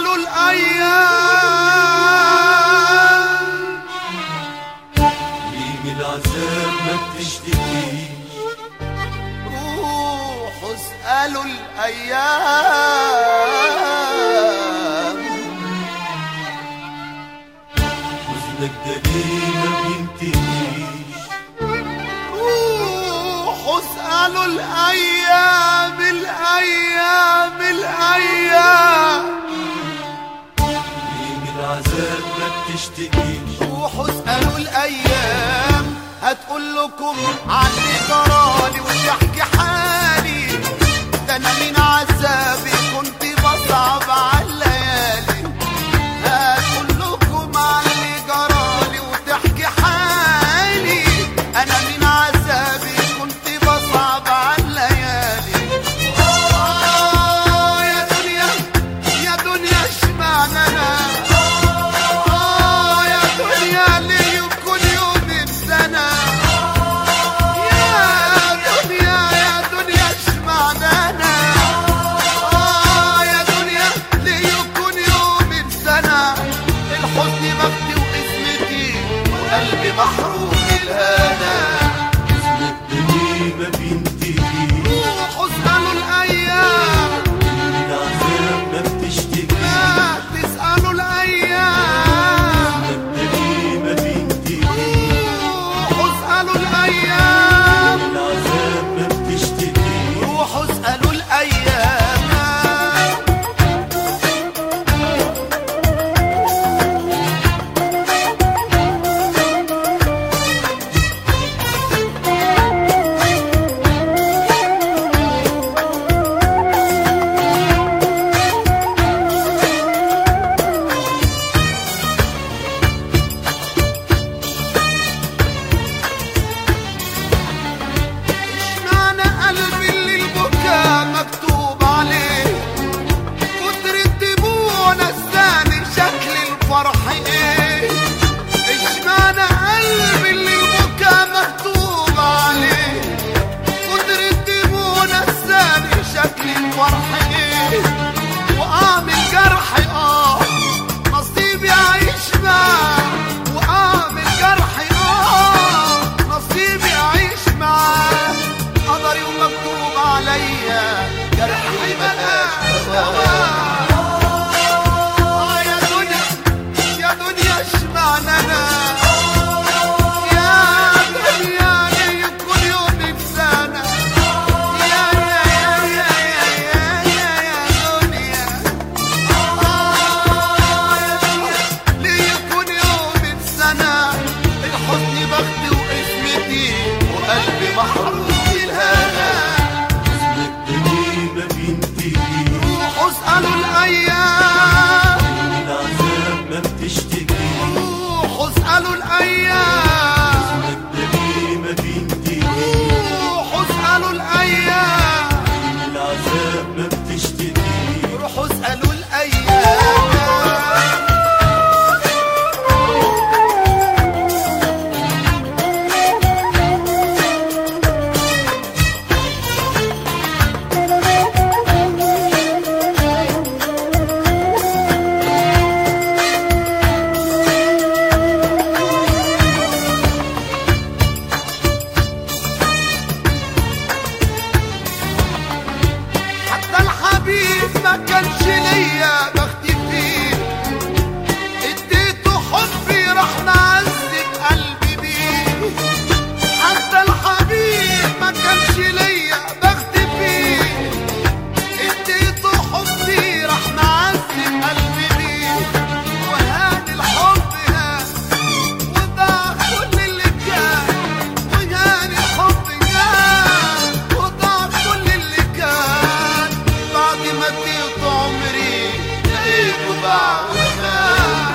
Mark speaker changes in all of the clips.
Speaker 1: قالوا الأيام
Speaker 2: ليه من العذاب ما بتشتكيش
Speaker 1: روحوا اسألوا الأيام
Speaker 2: حزنك ده ليه ما بينتهيش
Speaker 1: روحوا اسألوا الأيام الأيام الأيام
Speaker 2: ليه من العذاب ما بتشتكيش
Speaker 1: روحوا اسألوا الأيام هتقول لكم عني جرالي وتحكي حالي ده أنا من عذابي كنت بصعب على الليالي هتقول لكم عني جرالي وتحكي حالي أنا من عذابي كنت بصعب على الليالي آه يا دنيا يا دنيا اشمعنى أنا آه يا دنيا ليه كل يوم السنة يا دنيا يا دنيا اشمعنى أنا آه يا دنيا ليه كل يوم السنة الحزن مجدي واسمتي وقلبي محروم الهنا
Speaker 2: حزنك ده ليه ما بينتهيش
Speaker 1: روحوا اسألوا الأيام
Speaker 2: من العذاب ما بتشتكيش
Speaker 1: لا تسألوا الأيام
Speaker 2: حزنك ده ليه ما بينتهيش
Speaker 1: روحوا اسألوا الأيام
Speaker 2: من العذاب ما بتشتكيش
Speaker 1: روحوا اسألوا الأيام اشمعنى قلبي اللي البكاء مكتوب عليه كتر الدموع نساني شكل الفرح ايه اشمعنى قلبي اللي البكاء مكتوب عليه كتر الدموع نساني شكل الفرح ايه واعمل جرحي اه نصيبي اعيش معاه واعمل جرحي اه نصيبي اعيش معاه قدري ومكتوب عليا جرحي ملاش دواء آه يا دنيا يا دنيا اشمعنى انا يا دنيا ليه كل يوم بسنة يا يا يا يا يا يا يا دنيا آه يا دنيا ليه كل يوم بسنة الحزن بختي واسمتي وقلبي محروم الهنا
Speaker 2: حزنك ده ليه ما بينتهيش
Speaker 1: روحوا اسألوا الأيام
Speaker 2: من العذاب ما بتشتكيش
Speaker 1: روحوا اسألوا الأيام
Speaker 2: حزنك ده ليه ما بينتهيش
Speaker 1: روحوا اسألوا الأيام
Speaker 2: من العذاب ما بتشتكيش
Speaker 1: روحوا اسألوا الأيام حتى الحبيب ما كانش ليا بختي فيه اديته حبي راح نعذب قلبي بيه حتى الحبيب ما كانش ليا بختي فيه اديته حبي راح نعذب قلبي بيه وهان الحب هان وضاع كل اللي كان وهان الحب هان وضاع كل اللي كان بعد ما اديت عمري لقيته باع وخان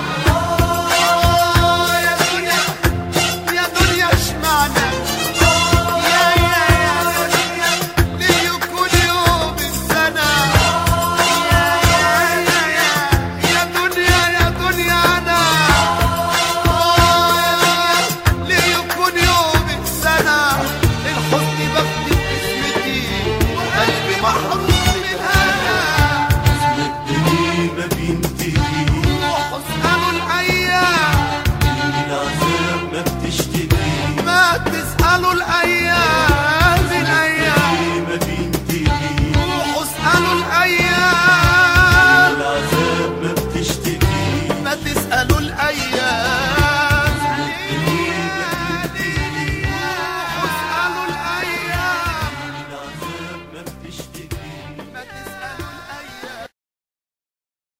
Speaker 1: آه يا دنيا يا دنيا اشمعنى يا يا يا دنيا ليه كل يوم السنة يا يا يا يا يا دنيا يا دنيا أنا آه ليه كل يوم السنة الحزن بختي باسمتي وقلبي محروم من الهنا
Speaker 2: حزنك ده ليه ما بينتهيش
Speaker 1: قالوا الايام